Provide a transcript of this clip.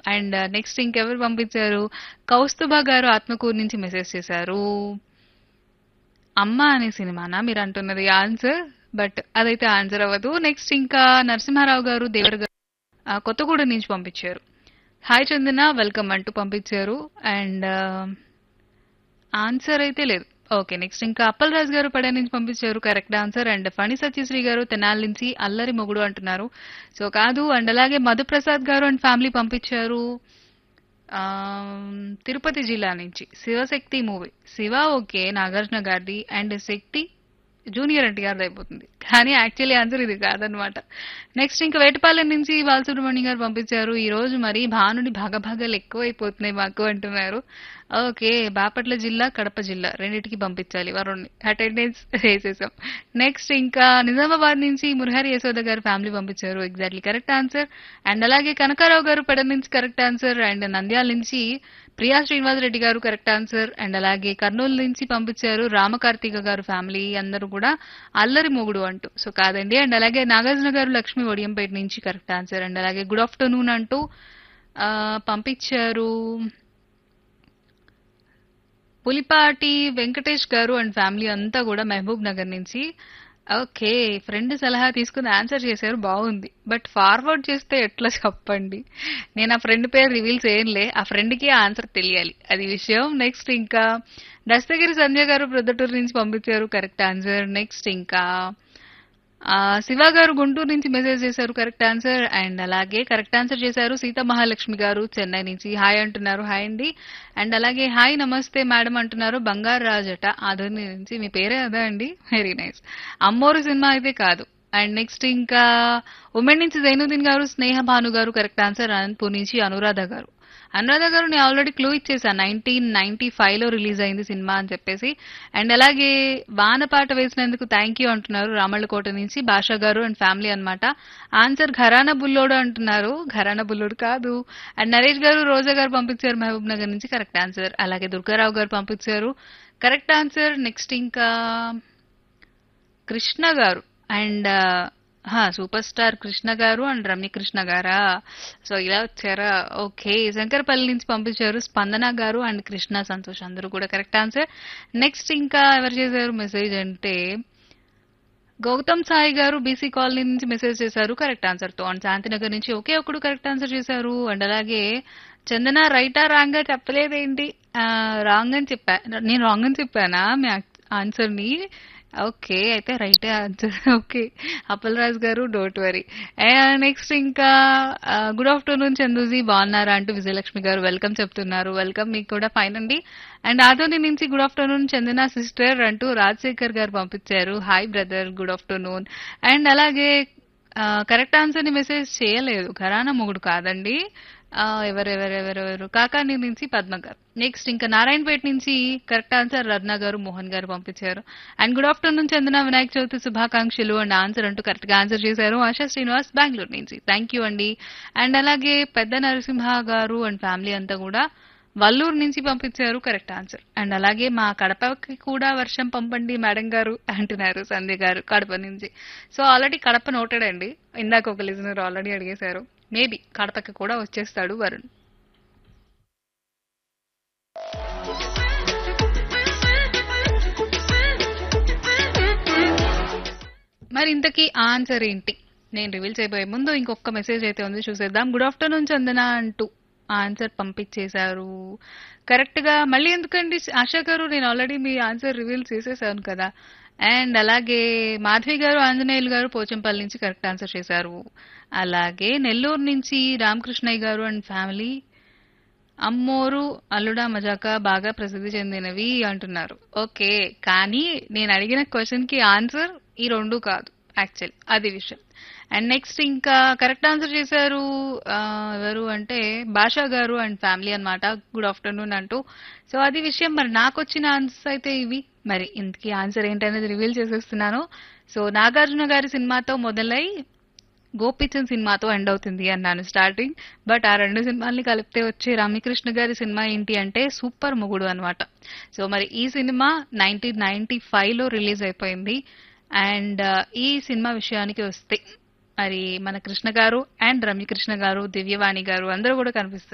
and next ఇంకెవరు పంపించారు కౌస్తుభ గారు ఆత్మకూరు నుంచి మెసేజ్ చేశారు అమ్మ అనే సినిమానా మీరు అంటున్నది ఆన్సర్ బట్ అదైతే ఆన్సర్ అవ్వదు నెక్స్ట్ ఇంకా నరసింహారావు గారు దేవర్ గారు ఆ, కొత్తగూడెం నుంచి పంపించారు హాయ్ చందన వెల్కమ్ అంటూ పంపించారు అండ్ ఆన్సర్ అయితే లేదు ఓకే నెక్స్ట్ ఇంకా అప్పల్ రాజు గారు పడే నుంచి పంపించారు correct answer and Phani Satyasri గారు తెనాలి నుంచి అల్లరి మొగుడు అంటున్నారు సో కాదు అండ్ అలాగే మధుప్రసాద్ గారు అండ్ ఫ్యామిలీ పంపించారు ఆమ్, తిరుపతి జిల్లా నుంచి శివశక్తి మూవీ శివ ఓకే నాగార్జున గారిది అండ్ శక్తి జూనియర్ ఎన్టీఆర్ అయిపోతుంది కానీ యాక్చువల్లీ ఆన్సర్ ఇది కాదనమాట నెక్స్ట్ ఇంకా వేటపాలెం నుంచి బాలసుబ్రహ్మణ్యం గారు పంపించారు ఈ రోజు మరి భానుడి భగభగలు ఎక్కువైపోతున్నాయి మాకు అంటున్నారు ఓకే బాపట్ల జిల్లా కడప జిల్లా రెండింటికి పంపించాలి వరుణ్ణి అటెండెన్స్ వేసేసాం నెక్స్ట్ ఇంకా నిజామాబాద్ నుంచి మురహరి యశోద గారు ఫ్యామిలీ పంపించారు ఎగ్జాక్ట్లీ కరెక్ట్ ఆన్సర్ అండ్ అలాగే కనకారావు గారు పెడ నుంచి కరెక్ట్ ఆన్సర్ అండ్ నంద్యాల నుంచి ప్రియా శ్రీనివాస్ రెడ్డి గారు కరెక్ట్ ఆన్సర్ అండ్ అలాగే కర్నూలు నుంచి పంపించారు రామకార్తిక గారు ఫ్యామిలీ అందరూ కూడా అల్లరి మొగుడు అంటూ సో కాదండి అండ్ అలాగే నాగార్జున గారు లక్ష్మి ఒడియంపేట నుంచి కరెక్ట్ ఆన్సర్ అండ్ అలాగే గుడ్ ఆఫ్టర్నూన్ అంటూ ఆ, పంపించారు పులిపాటి వెంకటేష్ గారు అండ్ ఫ్యామిలీ అంతా కూడా మహబూబ్ నగర్ నుంచి ఓకే ఫ్రెండ్ సలహా తీసుకుని ఆన్సర్ చేశారు బాగుంది బట్ ఫార్వర్డ్ చేస్తే ఎట్లా చెప్పండి నేను ఆ ఫ్రెండ్ పేరు రివీల్ చేయనులే ఆ ఫ్రెండ్కి ఆన్సర్ తెలియాలి అది విషయం నెక్స్ట్ ఇంకా దస్తగిరి సంజయ్ గారు ప్రొద్దుటూరు నుంచి పంపించారు కరెక్ట్ ఆన్సర్ నెక్స్ట్ ఇంకా ఆ, శివ గారు గుంటూరు నుంచి మెసేజ్ చేశారు కరెక్ట్ ఆన్సర్ అండ్ అలాగే కరెక్ట్ ఆన్సర్ చేశారు సీతా మహాలక్ష్మి గారు చెన్నై నుంచి హాయ్ అంటున్నారు హాయ్ అండి అండ్ అలాగే హాయ్ నమస్తే మేడం అంటున్నారు బంగారు రాజట ఆధుని నుంచి మీ పేరే అదే అండి వెరీ నైస్ అమ్మోరు సినిమా అయితే కాదు అండ్ నెక్స్ట్ ఇంకా ఉమెన్ నుంచి జైనుద్దీన్ గారు స్నేహ భాను గారు కరెక్ట్ ఆన్సర్ అనంతపూర్ నుంచి అనురాధ గారు అనురాధ గారు నేను ఆల్రెడీ క్లూ ఇచ్చేసాను నైన్టీన్ నైన్టీ ఫైవ్ లో రిలీజ్ అయింది సినిమా అని చెప్పేసి అండ్ అలాగే వానపాట వేసినందుకు థ్యాంక్ యూ అంటున్నారు రామళ్ళకోట నుంచి భాషా గారు అండ్ ఫ్యామిలీ అన్నమాట ఆన్సర్ ఘరానా బుల్లోడు అంటున్నారు ఘరానా బుల్లోడు కాదు అండ్ నరేష్ గారు రోజా గారు పంపించారు మహబూబ్ నగర్ నుంచి కరెక్ట్ ఆన్సర్ అలాగే దుర్గారావు గారు పంపించారు కరెక్ట్ ఆన్సర్ నెక్స్ట్ ఇంకా కృష్ణ గారు అండ్ సూపర్ స్టార్ కృష్ణ గారు అండ్ రమ్య కృష్ణ గారా సో ఇలా వచ్చారా ఓకే శంకరపల్లి నుంచి పంపించారు స్పందన గారు అండ్ కృష్ణ సంతోష్ అందరూ కూడా కరెక్ట్ ఆన్సర్ నెక్స్ట్ ఇంకా ఎవరు చేశారు మెసేజ్ అంటే గౌతమ్ సాయి గారు బీసీ కాలనీ నుంచి మెసేజ్ చేశారు కరెక్ట్ ఆన్సర్ తో అండ్ శాంతినగర్ నుంచి ఒకే ఒకడు కరెక్ట్ ఆన్సర్ చేశారు అండ్ అలాగే చందన రైటా రాంగ్ గా చెప్పలేదేంటి రాంగ్ అని చెప్పా నేను రాంగ్ అని చెప్పానా మీ ఆన్సర్ ని ఓకే అయితే రైటే ఆన్సర్ ఓకే అప్పలరాజు గారు డోంట్ వరీ నెక్స్ట్ ఇంకా గుడ్ ఆఫ్టర్నూన్ చందూజీ బాగున్నారా అంటూ విజయలక్ష్మి గారు వెల్కమ్ చెప్తున్నారు వెల్కమ్ మీకు కూడా ఫైన్ అండి అండ్ ఆదోని నుంచి గుడ్ ఆఫ్టర్నూన్ చందన సిస్టర్ అంటూ రాజశేఖర్ గారు పంపించారు hi brother good afternoon and అలాగే కరెక్ట్ ఆన్సర్ ని మెసేజ్ చేయలేదు ఘరానా మొగుడు కాదండి ఆ, ఎవరెవరెవరెవరు కాకాని నుంచి పద్మ గారు నెక్స్ట్ ఇంకా నారాయణపేట నుంచి కరెక్ట్ ఆన్సర్ రత్న గారు మోహన్ గారు పంపించారు and good afternoon Chandana Vinayaka Chavithi శుభాకాంక్షలు అండ్ ఆన్సర్ అంటూ కరెక్ట్ గా ఆన్సర్ చేశారు ఆశా శ్రీనివాస్ బెంగళూరు నుంచి థ్యాంక్ యూ అండి అండ్ అలాగే పెద్ద నరసింహ గారు అండ్ ఫ్యామిలీ అంతా కూడా వల్లూరు నుంచి పంపించారు కరెక్ట్ ఆన్సర్ అండ్ అలాగే మా కడపకి కూడా వర్షం పంపండి మేడం గారు అంటున్నారు సంధ్య గారు కడప నుంచి సో ఆల్రెడీ కడప నోటెడ్ అండి ఇందాక ఒక లిజనర్ ఆల్రెడీ అడిగేశారు మేబీ కడపకి కూడా వచ్చేస్తాడు వరుణ్ మరి ఇంతకీ ఆన్సర్ ఏంటి నేను రివీల్ చేయబోయే ముందు ఇంకొక మెసేజ్ అయితే ఉంది చూసేద్దాం గుడ్ ఆఫ్టర్నూన్ చందన అంటూ ఆన్సర్ పంపించేశారు కరెక్ట్ గా మళ్ళీ ఎందుకండి ఆశా గారు నేను ఆల్రెడీ మీ ఆన్సర్ రివీల్ చేసేసాను కదా అండ్ అలాగే మాధవి గారు ఆంజనేయులు గారు పోచంపల్లి నుంచి కరెక్ట్ ఆన్సర్ చేశారు అలాగే నెల్లూరు నుంచి రామకృష్ణయ్య గారు అండ్ ఫ్యామిలీ అమ్మోరు అల్లుడా మజాక బాగా ప్రసిద్ధి చెందినవి అంటున్నారు ఓకే కానీ నేను అడిగిన క్వశ్చన్ కి ఆన్సర్ ఈ రెండు కాదు యాక్చువల్ అది విషయం అండ్ నెక్స్ట్ ఇంకా కరెక్ట్ ఆన్సర్ చేశారు ఆ, ఎవరు అంటే భాషా గారు అండ్ ఫ్యామిలీ అన్నమాట గుడ్ ఆఫ్టర్నూన్ అంటూ సో అది విషయం మరి నాకు వచ్చిన ఆన్సర్స్ అయితే ఇవి మరి ఇంతకీ ఆన్సర్ ఏంటనేది రివీల్ చేసేస్తున్నాను సో నాగార్జున గారి సినిమాతో మొదలై గోపిచంద్ సినిమాతో ఎండ్ అవుతుంది అన్నాను స్టార్టింగ్ బట్ ఆ రెండు సినిమాల్ని కలిపితే వచ్చే రామకృష్ణ గారి సినిమా ఏంటి అంటే సూపర్ మొగుడు అన్నమాట సో మరి ఈ సినిమా నైన్టీన్ నైన్టీ ఫైవ్ లో రిలీజ్ అయిపోయింది అండ్ ఈ సినిమా విషయానికి వస్తే మరి మన కృష్ణ గారు అండ్ రమ్యకృష్ణ గారు దివ్యవాణి గారు అందరూ కూడా కనిపిస్తారు